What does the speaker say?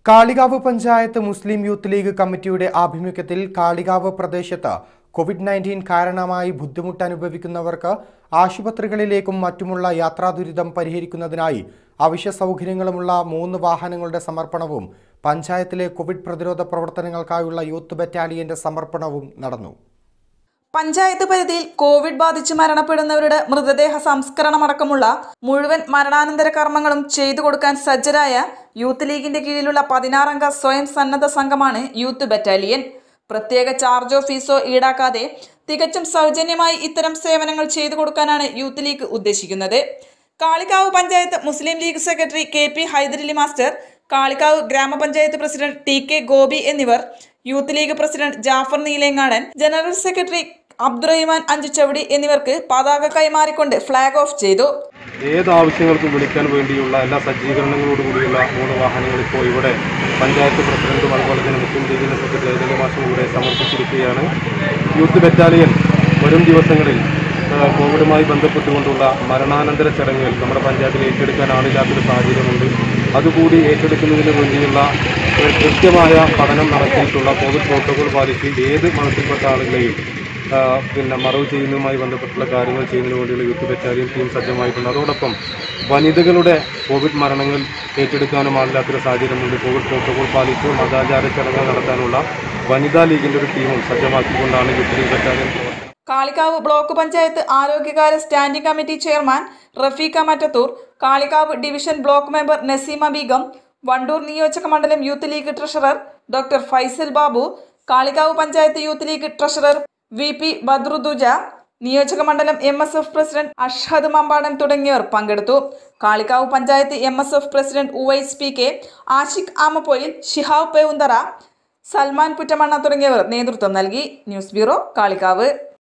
കാളികാവ് പഞ്ചായത്ത് മുസ്ലിം യൂത്ത് ലീഗ് കമ്മിറ്റിയുടെ ആഭിമുഖ്യത്തിൽ കാളികാവ് പ്രദേശത്ത് കോവിഡ് നയൻറ്റീൻ കാരണമായി ബുദ്ധിമുട്ട് അനുഭവിക്കുന്നവർക്ക് ആശുപത്രികളിലേക്കും മറ്റുമുള്ള യാത്രാ ദുരിതം പരിഹരിക്കുന്നതിനായി അവശ്യ സൗകര്യങ്ങളുമുള്ള മൂന്ന് വാഹനങ്ങളുടെ സമർപ്പണവും പഞ്ചായത്തിലെ കോവിഡ് പ്രതിരോധ പ്രവർത്തനങ്ങൾക്കായുള്ള യൂത്ത് ബറ്റാലിയന്റെ സമർപ്പണവും നടന്നു പഞ്ചായത്ത് പരിധിയിൽ കോവിഡ് ബാധിച്ച് മരണപ്പെടുന്നവരുടെ മൃതദേഹ സംസ്കരണമടക്കമുള്ള മുഴുവൻ മരണാനന്തര കർമ്മങ്ങളും ചെയ്തു കൊടുക്കാൻ സജ്ജരായ യൂത്ത് ലീഗിന്റെ കീഴിലുള്ള പതിനാറംഗ സ്വയം സന്നദ്ധ സംഘമാണ് യൂത്ത് ബറ്റാലിയൻ പ്രത്യേക ചാർജോ ഫീസോ ഈടാക്കാതെ തികച്ചും സൗജന്യമായി ഇത്തരം സേവനങ്ങൾ ചെയ്തു കൊടുക്കാനാണ് യൂത്ത് ലീഗ് ഉദ്ദേശിക്കുന്നത് Kalikavu panchayat Muslim League secretary K P Hyderali master Kalikavu ഗ്രാമപഞ്ചായത്ത് പ്രസിഡന്റ് ടി കെ ഗോപി എന്നിവർ Youth League president Jafar Neelengadan general secretary Abdurahiman Anchuchavadi എന്നിവർക്ക് പതാക കൈമാറിക്കൊണ്ട് ഫ്ളാഗ് ഓഫ് ചെയ്തു ഏത് ആവശ്യങ്ങൾക്കും വിളിക്കാൻ വേണ്ടിയുള്ള എല്ലാ സജ്ജീകരണങ്ങളോടുകൂടിയുള്ള മൂന്ന് വാഹനങ്ങൾ ഇപ്പോൾ ഇവിടെ പഞ്ചായത്ത് പ്രസിഡന്റും അതുപോലെ തന്നെ മുസ്ലിം ലീഗിന്റെ സെക്രട്ടറി ഐതല മാഷും ഇവിടെ സമർപ്പിച്ചിരിക്കുകയാണ് യൂത്ത് ബറ്റാലിയൻ വരും ദിവസങ്ങളിൽ ആ, കോവിഡുമായി ബന്ധപ്പെട്ടുകൊണ്ടുള്ള മരണാനന്തര ചടങ്ങുകൾ നമ്മുടെ പഞ്ചായത്തിൽ ഏറ്റെടുക്കാൻ ആളില്ലാത്തൊരു സാഹചര്യമുണ്ട് അതുകൂടി ഏറ്റെടുക്കുന്നതിന് വേണ്ടിയുള്ള ഒരു കൃത്യമായ പഠനം നടത്തിയിട്ടുള്ള കോവിഡ് പ്രോട്ടോകോൾ പാലിച്ച് ഏത് മതത്തിൽപ്പെട്ട ആളുകളെയും ആ, പിന്നെ മറവ് ചെയ്യുന്നതുമായി ബന്ധപ്പെട്ടുള്ള കാര്യങ്ങൾ ചെയ്യുന്നതിന് വേണ്ടിയുള്ള യൂത്ത് ബറ്റാലിയൻ ടീം സജ്ജമായിട്ടുണ്ട് അതോടൊപ്പം വനിതകളുടെ കോവിഡ് മരണങ്ങൾ ഏറ്റെടുക്കാനും ആളില്ലാത്തൊരു സാഹചര്യമുണ്ട് കോവിഡ് പ്രോട്ടോകോൾ പാലിച്ച് മതാചാര ചടങ്ങുകൾ നടത്താനുള്ള വനിതാ ലീഗിൻ്റെ ഒരു ടീമും സജ്ജമാക്കിക്കൊണ്ടാണ് യൂത്ത് ലീഗ് ബറ്റാലിയൻ പ്രവർത്തനം കാളിക്കാവ് ബ്ലോക്ക് പഞ്ചായത്ത് ആരോഗ്യകാര്യ standing committee chairman Rafeeqa Mattathur Kalikavu division block member Naseema Beegum Wandoor നിയോജക മണ്ഡലം Youth League treasurer doctor Faisal Babu Kalikavu panchayat Youth League treasurer V P Badruduja നിയോജക മണ്ഡലം M S F president Ashhad Mambadan തുടങ്ങിയവർ പങ്കെടുത്തു Kalikavu panchayat M S F president Uvais P K Ashiq Amappoyil Shihab Pevunthara Salman Puttamanna തുടങ്ങിയവർ നേതൃത്വം നൽകി ന്യൂസ് ബ്യൂറോ കാളിക്കാവ്